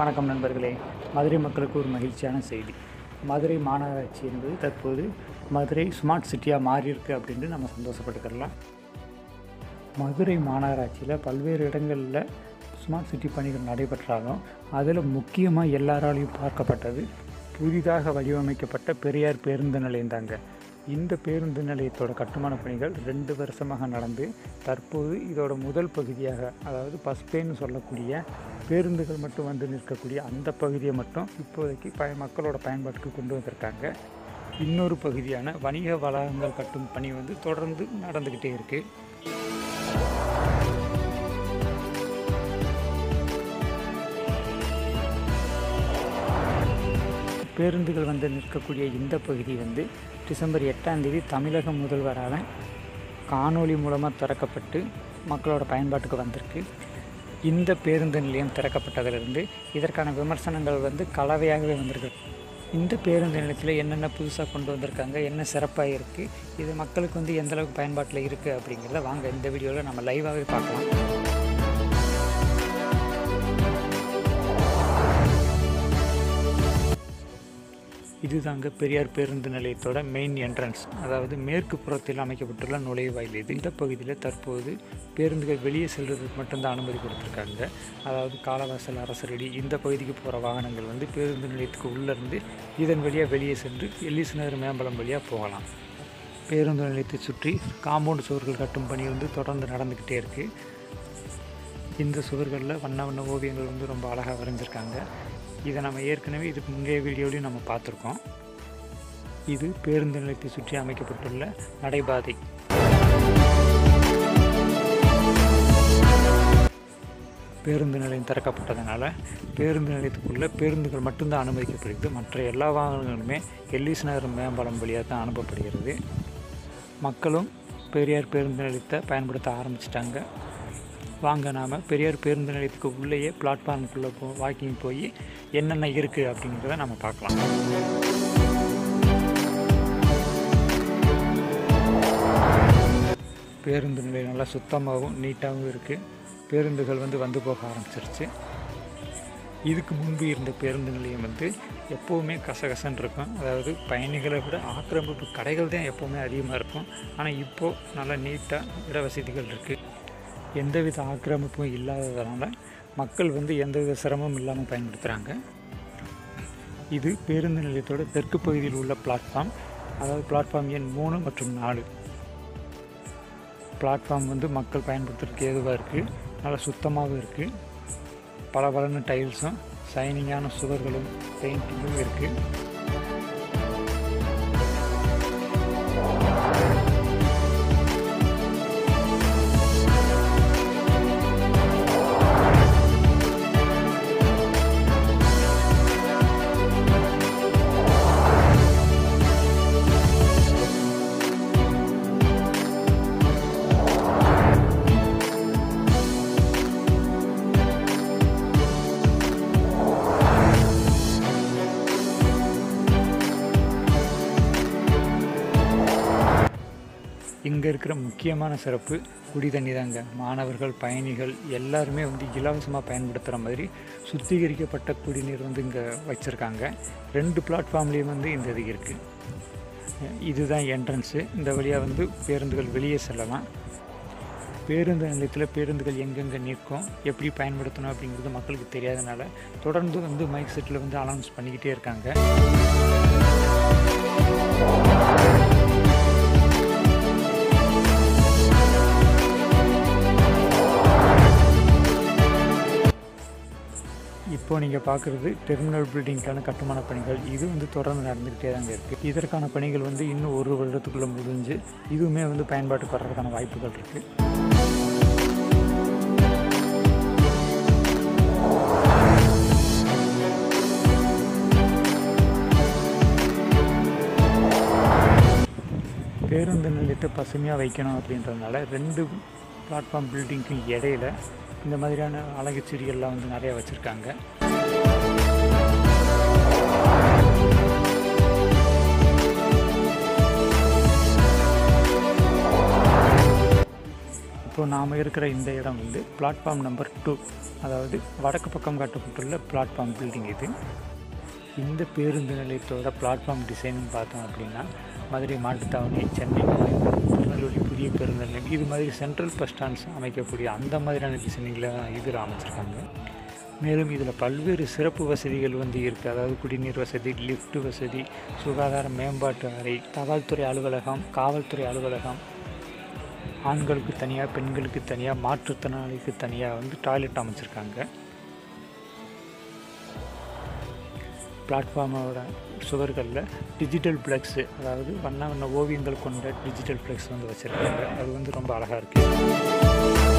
வணக்கம் நண்பர்களே மதுரை மக்களுக்கு ஒரு மகிழ்ச்சியான செய்தி மதுரை மாநகராட்சி என்பது தற்போது மதுரை ஸ்மார்ட் சிட்டியாக மாறியிருக்கு அப்படின்னு நம்ம சந்தோஷப்பட்டுக்கலாம் மதுரை மாநகராட்சியில் பல்வேறு இடங்களில் ஸ்மார்ட் சிட்டி பணிகள் நடைபெற்றாலும் அதில் முக்கியமாக எல்லாராலையும் பார்க்கப்பட்டது புதிதாக வடிவமைக்கப்பட்ட பெரியார் பேருந்து நிலையம் தாங்க இந்த பேருந்து நிலையத்தோட கட்டுமான பணிகள் ரெண்டு வருஷமாக நடந்து தற்போது இதோட முதல் பகுதியாக அதாவது பஸ்பேன்னு சொல்லக்கூடிய பேருந்துகள் மட்டும் வந்து நிற்கக்கூடிய அந்த பகுதியை மட்டும் இப்போதைக்கு ப மக்களோட பயன்பாட்டுக்கு கொண்டு வந்திருக்காங்க இன்னொரு பகுதியான வணிக வளாகங்கள் கட்டும் பணி வந்து தொடர்ந்து நடந்துக்கிட்டே இருக்குது பேருந்துகள் வந்து நிற்கக்கூடிய இந்த பகுதி வந்து டிசம்பர் எட்டாம் தேதி தமிழக முதல்வரால் காணொளி மூலமாக திறக்கப்பட்டு மக்களோட பயன்பாட்டுக்கு வந்திருக்கு இந்த பேருந்து நிலையம் திறக்கப்பட்டதிலிருந்து இதற்கான விமர்சனங்கள் வந்து கலவையாகவே வந்திருக்கு இந்த பேருந்து நிலையத்தில் என்னென்ன புதுசாக கொண்டு வந்திருக்காங்க என்ன சிறப்பாக இருக்குது இது மக்களுக்கு வந்து எந்த அளவுக்கு பயன்பாட்டில் இருக்குது அப்படிங்கிறத வாங்க இந்த வீடியோவில் நம்ம லைவாகவே பார்க்கலாம் இதுதாங்க பெரியார் பேருந்து நிலையத்தோட மெயின் என்ட்ரன்ஸ் அதாவது மேற்கு புறத்தில் அமைக்கப்பட்டுள்ள நுழைவாயில் இது இந்த பகுதியில் தற்போது பேருந்துகள் வெளியே செல்வதற்கு மட்டும்தான் அனுமதி கொடுத்துருக்காங்க அதாவது காலவாசல் அரசரடி இந்த பகுதிக்கு போகிற வாகனங்கள் வந்து பேருந்து நிலையத்துக்கு உள்ளேருந்து இதன் வழியாக வெளியே சென்று எல்லிஸ் நகர் மேம்பலம் வழியாக போகலாம் பேருந்து நிலையத்தை சுற்றி காம்பவுண்ட் சுவர்கள் கட்டும் பணி வந்து தொடர்ந்து நடந்துக்கிட்டே இருக்குது இந்த சுவர்களில் வண்ண வண்ண ஓவியங்கள் வந்து ரொம்ப அழகாக வரைஞ்சிருக்காங்க இதை நம்ம ஏற்கனவே இதுக்கு முந்தைய வீடியோலையும் நம்ம பார்த்துருக்கோம் இது பேருந்து நிலையத்தை சுற்றி அமைக்கப்பட்டுள்ள நடைபாதை பேருந்து நிலையம் திறக்கப்பட்டதுனால பேருந்து நிலையத்துக்குள்ளே பேருந்துகள் மட்டும்தான் அனுமதிக்கப்படுகிறது மற்ற எல்லா வாகனங்களுமே எல்லிஸ் நகர் மேம்பாலம் வழியாக தான் அனுப்பப்படுகிறது மக்களும் பெரியார் பேருந்து நிலையத்தை பயன்படுத்த ஆரம்பிச்சிட்டாங்க வாங்க நாம் பெரியார் பேருந்து நிலையத்துக்கு உள்ளேயே பிளாட்ஃபார்முக்குள்ளே போ வாக்கிங் போய் என்னென்ன இருக்குது அப்படிங்கிறத நம்ம பார்க்கலாம் பேருந்து நிலையம் நல்லா சுத்தமாகவும் நீட்டாகவும் இருக்குது பேருந்துகள் வந்து வந்து போக ஆரம்பிச்சிருச்சு இதுக்கு முன்பு இருந்த பேருந்து நிலையம் வந்து எப்போவுமே கசகசன்னு இருக்கும் அதாவது பயணிகளை விட ஆக்கிரமிப்பு கடைகள் தான் எப்போவுமே அதிகமாக இருக்கும் ஆனால் இப்போது நல்லா நீட்டாக இட வசதிகள் இருக்குது எந்தவித ஆக்கிரமிப்பும் இல்லாததுனால மக்கள் வந்து எந்தவித சிரமமும் இல்லாமல் பயன்படுத்துகிறாங்க இது பேருந்து நிலையத்தோட தெற்கு பகுதியில் உள்ள பிளாட்ஃபார்ம் அதாவது பிளாட்ஃபார்ம் எண் மூணு மற்றும் நாலு பிளாட்ஃபார்ம் வந்து மக்கள் பயன்படுத்துறதுக்கு ஏதுவாக இருக்குது நல்லா சுத்தமாகவும் இருக்குது பல பலன்னு டைல்ஸும் சைனிங்கான சுவர்களும் பெயிண்டிங்கும் இருக்குது இங்கே இருக்கிற முக்கியமான சிறப்பு குடி தண்ணி தாங்க மாணவர்கள் பயணிகள் எல்லாருமே வந்து இலவசமாக பயன்படுத்துகிற மாதிரி சுத்திகரிக்கப்பட்ட குடிநீர் வந்து இங்கே வச்சுருக்காங்க ரெண்டு பிளாட்ஃபார்ம்லேயும் வந்து இந்த இது இருக்குது இதுதான் என்ட்ரன்ஸு இந்த வழியாக வந்து பேருந்துகள் வெளியே செல்லலாம் பேருந்து நிலையத்தில் பேருந்துகள் எங்கெங்கே நிற்கும் எப்படி பயன்படுத்தணும் அப்படிங்கிறது மக்களுக்கு தெரியாதனால தொடர்ந்து வந்து மைக் செட்டில் வந்து அனௌன்ஸ் பண்ணிக்கிட்டே இருக்காங்க இப்போ நீங்கள் பார்க்குறது டெர்மினல் பில்டிங்க்கான கட்டுமான பணிகள் இது வந்து தொடர்ந்து நடந்துக்கிட்டே தாங்க இருக்குது இதற்கான பணிகள் வந்து இன்னும் ஒரு வருடத்துக்குள்ளே முடிஞ்சு இதுவுமே வந்து பயன்பாட்டுக்கு வர்றதுக்கான வாய்ப்புகள் இருக்குது பேருந்து நிலையத்தை பசுமையாக வைக்கணும் அப்படின்றதுனால ரெண்டு பிளாட்ஃபார்ம் பில்டிங்க்கும் இடையில இந்த மாதிரியான அழகு செடிகள்லாம் வந்து நிறையா வச்சுருக்காங்க இப்போ நாம் இருக்கிற இந்த இடம் வந்து பிளாட்ஃபார்ம் நம்பர் டூ அதாவது வடக்கு பக்கம் காட்டப்பட்டுள்ள பிளாட்ஃபார்ம் பில்டிங் இது இந்த பேருந்து நிலையத்தோட பிளாட்ஃபார்ம் டிசைன் பார்த்தோம் அப்படின்னா மதுரை மாட்டுத்தாவணி சென்னை திருநெல்வேலி புதிய பேருந்து நிலையம் இது மாதிரி சென்ட்ரல் பஸ் ஸ்டாண்ட்ஸ் அமைக்கக்கூடிய அந்த மாதிரியான டிசைனிங்கில் இதில் அமைச்சிருக்காங்க மேலும் இதில் பல்வேறு சிறப்பு வசதிகள் வந்து இருக்குது அதாவது குடிநீர் வசதி லிஃப்ட் வசதி சுகாதார மேம்பாட்டு அறை தபால்துறை அலுவலகம் காவல்துறை அலுவலகம் ஆண்களுக்கு தனியாக பெண்களுக்கு தனியாக மாற்றுத்திறனாளிக்கு தனியாக வந்து டாய்லெட் அமைச்சிருக்காங்க பிளாட்ஃபார்மோட சுவர்களில் டிஜிட்டல் ஃப்ளெக்ஸு அதாவது வண்ண வண்ண ஓவியங்கள் கொண்ட டிஜிட்டல் ஃப்ளெக்ஸ் வந்து வச்சுருக்காங்க அது வந்து ரொம்ப அழகாக இருக்குது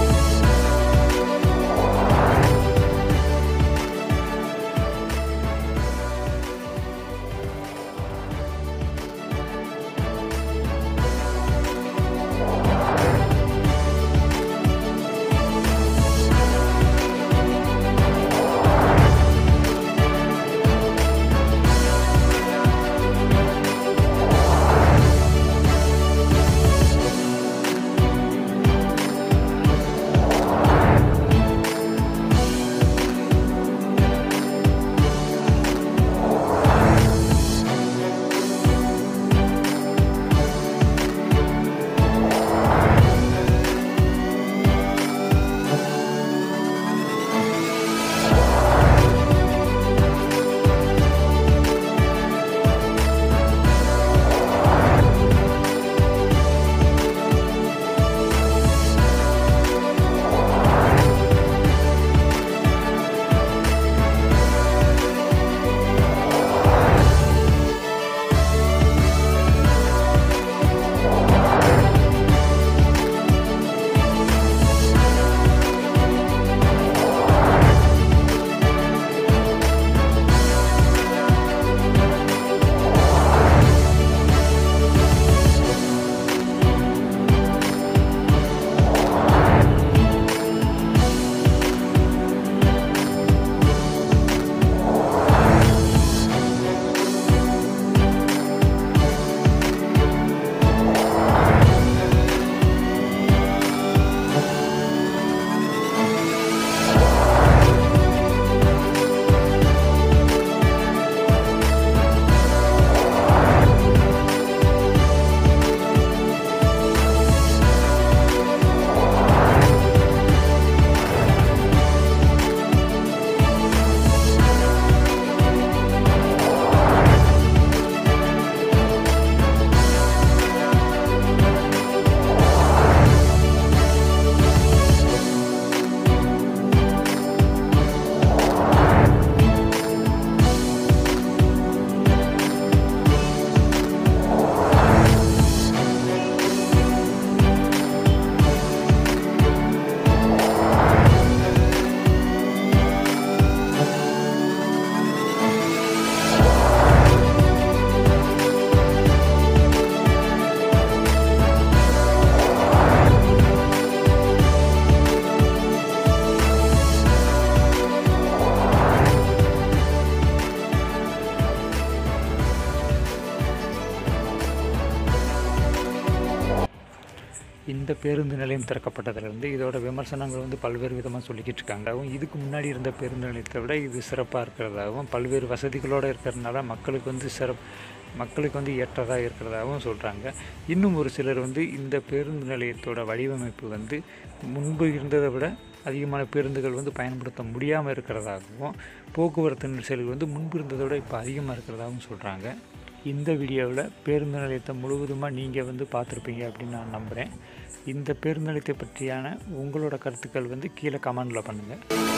இந்த பேருந்து நிலையம் திறக்கப்பட்டதுலேருந்து இதோட விமர்சனங்கள் வந்து பல்வேறு விதமாக சொல்லிக்கிட்டு இருக்காங்க அதுவும் இதுக்கு முன்னாடி இருந்த பேருந்து நிலையத்தை விட இது சிறப்பாக இருக்கிறதாகவும் பல்வேறு வசதிகளோடு இருக்கிறதுனால மக்களுக்கு வந்து சிறப் மக்களுக்கு வந்து ஏற்றதாக இருக்கிறதாகவும் சொல்கிறாங்க இன்னும் ஒரு சிலர் வந்து இந்த பேருந்து நிலையத்தோட வடிவமைப்பு வந்து முன்பு இருந்ததை விட அதிகமான பேருந்துகள் வந்து பயன்படுத்த முடியாமல் இருக்கிறதாகவும் போக்குவரத்து நெரிசல்கள் வந்து முன்பு இருந்ததை விட இப்போ அதிகமாக இருக்கிறதாகவும் சொல்கிறாங்க இந்த வீடியோவில் பேருந்து நிலையத்தை முழுவதுமாக நீங்கள் வந்து பார்த்துருப்பீங்க அப்படின்னு நான் நம்புகிறேன் இந்த பேருந்து நிலையத்தை பற்றியான உங்களோட கருத்துக்கள் வந்து கீழே கமெண்டில் பண்ணுங்கள்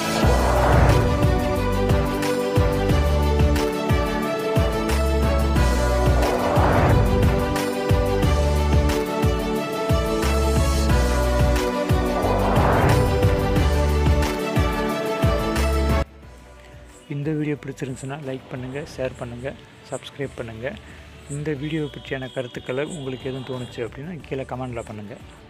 இந்த வீடியோ பிடிச்சிருந்துச்சுன்னா லைக் பண்ணுங்கள் ஷேர் பண்ணுங்கள் சப்ஸ்கிரைப் பண்ணுங்கள் இந்த வீடியோவை பற்றியான கருத்துக்களை உங்களுக்கு எதுவும் தோணுச்சு அப்படின்னா கீழே கமெண்டில் பண்ணுங்கள்